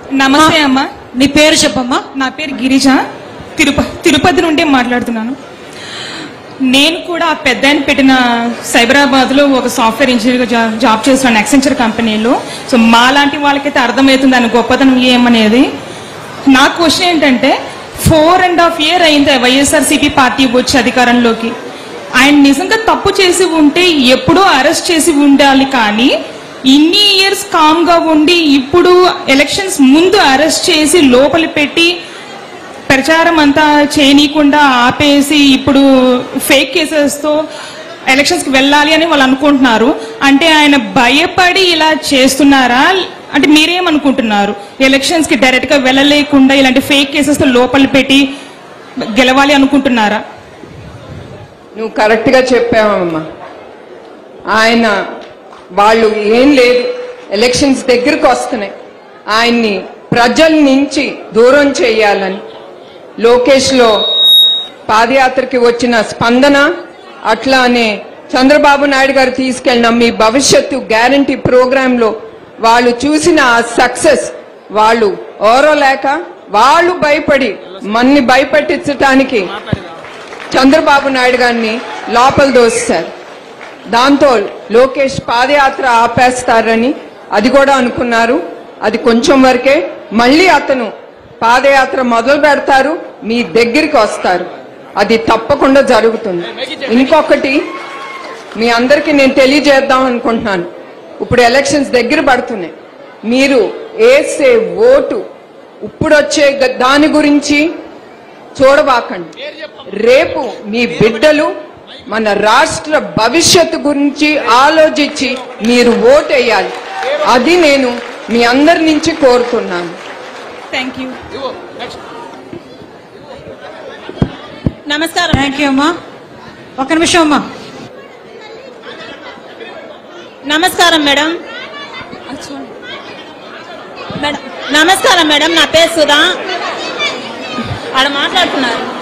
నమస్తే అమ్మా నీ పేరు చెప్పమ్మా నా పేరు గిరిజ తిరుప తిరుపతి నుండి మాట్లాడుతున్నాను నేను కూడా ఆ పెద్ద ఆయన పెట్టిన సైబరాబాద్ లో ఒక సాఫ్ట్వేర్ ఇంజనీర్ గా జా- జాబ్ చేస్తున్నాను ఎక్సెంచర్ కంపెనీలో సో మా లాంటి వాళ్ళకైతే అర్థమవుతుంది దాని గొప్పతనం ఏమనేది నా క్వశ్చన్ ఏంటంటే ఫోర్ అండ్ హాఫ్ ఇయర్ అయింది వైఎస్ఆర్సీపీ పార్టీ వచ్చి అధికారంలోకి ఆయన నిజంగా తప్పు చేసి ఉంటే ఎప్పుడూ అరెస్ట్ చేసి ఉండాలి కానీ ఇన్ని ఇయర్స్ కామ్ గా ఉండి ఇప్పుడు ఎలక్షన్స్ ముందు అరెస్ట్ చేసి లోపల పెట్టి ప్రచారం అంతా చేయనీయకుండా ఆపేసి ఇప్పుడు ఫేక్ కేసెస్ తో ఎలక్షన్స్ కి వెళ్ళాలి అని వాళ్ళు అనుకుంటున్నారు అంటే ఆయన భయపడి ఇలా చేస్తున్నారా అంటే మీరేమనుకుంటున్నారు ఎలక్షన్స్ కి డైరెక్ట్ గా వెళ్ళలేకుండా ఇలాంటి ఫేక్ కేసెస్ తో లోపల పెట్టి గెలవాలి అనుకుంటున్నారా నువ్వు కరెక్ట్గా చెప్పావమ్మా ఆయన వాళ్ళు ఏం లేదు ఎలక్షన్స్ దగ్గరకు వస్తున్నాయి ఆయన్ని ప్రజల నుంచి దూరం చేయాలని లోకేష్లో పాదయాత్రకి వచ్చిన స్పందన అట్లానే చంద్రబాబు నాయుడు గారు తీసుకెళ్ళిన మీ భవిష్యత్తు గ్యారంటీ ప్రోగ్రాంలో వాళ్ళు చూసిన ఆ సక్సెస్ వాళ్ళు ఓరలేక వాళ్ళు భయపడి మన్ని భయపెట్టించటానికి చంద్రబాబు నాయుడు గారిని లోపల దోస్తారు దాంతో లోకేష్ పాదయాత్ర ఆపేస్తారని అది కూడా అనుకున్నారు అది కొంచెం వరకే మళ్ళీ అతను పాదయాత్ర మొదలు పెడతారు మీ దగ్గరికి వస్తారు అది తప్పకుండా జరుగుతుంది ఇంకొకటి మీ అందరికీ నేను తెలియజేద్దాం అనుకుంటున్నాను ఇప్పుడు ఎలక్షన్స్ దగ్గర పడుతున్నాయి మీరు వేసే ఓటు ఇప్పుడు వచ్చే గ- దాని గురించి చూడబాకండి రేపు మీ బిడ్డలు మన రాష్ట్ర భవిష్యత్తు గురించి ఆలోచించి మీరు ఓటేయాలి అది నేను మీ అందరి నుంచి కోరుతున్నాను థ్యాంక్ యూ నమస్కారం థ్యాంక్ యూ అమ్మా ఒక నిమిషం అమ్మా నమస్కారం మేడం మేడం నమస్కారం మేడం నా పేరు సుధా ఆడ మాట్లాడుతున్నారు